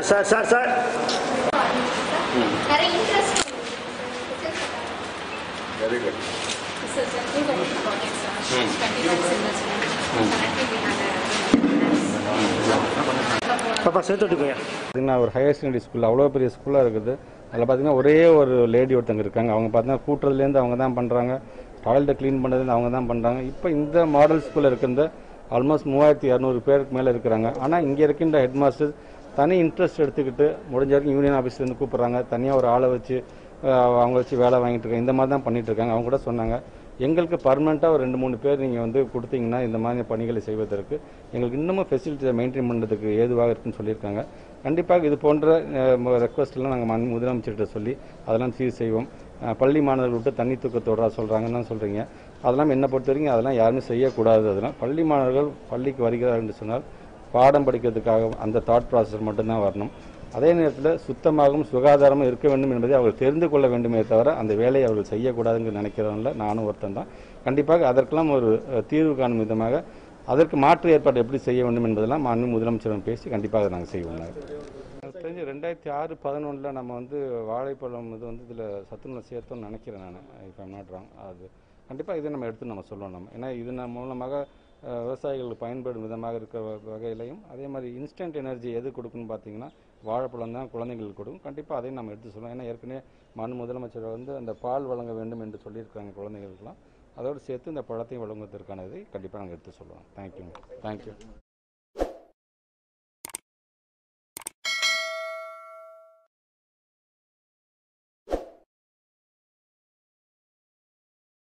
Sir sir sir sir நிறைய interest very good பாப்பா சேர்த்து விட்டுக்கோங்க பார்த்தீங்கன்னா ஒரு ஹையர் செகண்டரி ஸ்கூல் அவ்வளோ பெரிய ஸ்கூலாக இருக்குது அதில் பார்த்தீங்கன்னா ஒரே ஒரு லேடி ஒருத்தங்க இருக்காங்க அவங்க பார்த்தீங்கன்னா கூட்டுறதுலேருந்து அவங்க தான் பண்ணுறாங்க டாய்லெட்டை க்ளீன் பண்ணுறதுலேருந்து அவங்க தான் பண்ணுறாங்க இப்போ இந்த மாடல் ஸ்கூலில் இருக்கிற ஆல்மோஸ்ட் மூவாயிரத்தி இரநூறு பேருக்கு மேலே இருக்கிறாங்க ஆனால் இங்கே இருக்கின்ற ஹெட் மாஸ்டர் தனி இன்ட்ரெஸ்ட் எடுத்துக்கிட்டு முடிஞ்ச வரைக்கும் யூனியன் ஆஃபீஸ்லேருந்து கூப்பிட்றாங்க தனியாக ஒரு ஆளை வச்சு அஹ், அவங்க வச்சு வேலை வாங்கிட்டு இருக்காங்க இந்த மாதிரி தான் பண்ணிட்டு இருக்காங்க அவங்க கூட சொன்னாங்க எங்களுக்கு பர்மனெண்ட்டாக ஒரு ரெண்டு மூணு பேர் நீங்கள் வந்து கொடுத்தீங்கன்னா இந்த மாதிரி பணிகளை செய்வதற்கு எங்களுக்கு இன்னமும் ஃபெசிலிட்டியை மெயின்டைன் பண்ணுறதுக்கு ஏதுவாக இருக்குன்னு சொல்லியிருக்காங்க கண்டிப்பாக இது போன்ற ரெக்வஸ்ட்லாம் நாங்கள் மன் முதலமைச்சர்கிட்ட சொல்லி அதெல்லாம் சீர் செய்வோம் அஹ், பள்ளி மாணவர்கள் விட்டு தண்ணி தூக்கத்தோட சொல்கிறாங்கன்னு சொல்கிறீங்க அதெல்லாம் என்னை பொறுத்த வரைக்கும் அதெல்லாம் யாருமே செய்யக்கூடாது அதெல்லாம் பள்ளி மாணவர்கள் பள்ளிக்கு வருகிறார்கள் என்று சொன்னால் பாடம் படிக்கிறதுக்காக அந்த தாட் ப்ராசஸ் மட்டும்தான் வரணும் அதே நேரத்தில் சுத்தமாகவும் சுகாதாரமும் இருக்க வேண்டும் என்பதை அவர்கள் தெரிந்து கொள்ள வேண்டுமே தவிர அந்த வேலையை அவர்கள் செய்யக்கூடாதுன்னு நினைக்கிறவங்கள நானும் ஒருத்தன் தான் கண்டிப்பாக அதற்கெல்லாம் ஒரு அஹ், தீர்வு காணும் விதமாக அதற்கு மாற்று ஏற்பாடு எப்படி செய்ய வேண்டும் என்பதெல்லாம் மாண்பு முதலமைச்சரிடம் பேசி கண்டிப்பாக அதை நாங்கள் செய்வோம் நாங்கள். எனக்கு தெரிஞ்சு ரெண்டாயிரத்தி ஆறு பதினொன்றில் நம்ம வந்து வாழைப்பழம் இது வந்து இதில் சத்துணவில் சேர்த்தோம்னு நினைக்கிறேன் நான் இப்போ நாட் ராங் அது கண்டிப்பாக இதை நம்ம எடுத்து நம்ம சொல்லணும் நம்ம ஏன்னா இது நம்ம மூலமாக அஹ், விவசாயிகளுக்கு பயன்படும் விதமாக இருக்கிற வ- வகையிலையும் அதே மாதிரி இன்ஸ்டன்ட் எனர்ஜி எது கொடுக்குன்னு பார்த்தீங்கன்னா வாழைப்பழம் தான் குழந்தைங்களுக்கு கொடுக்கும் கண்டிப்பாக அதையும் நம்ம எடுத்து சொல்லணும் ஏன்னா ஏற்கனவே மனு முதலமைச்சர் வந்து அந்த பால் வழங்க வேண்டும் என்று சொல்லியிருக்காங்க குழந்தைகளுக்கெல்லாம் அதோடு சேர்த்து இந்த பழத்தையும் வழங்குவதற்கான இதை கண்டிப்பாக நாங்கள் எடுத்து சொல்லுவோம் தேங்க்யூ தேங்க்யூ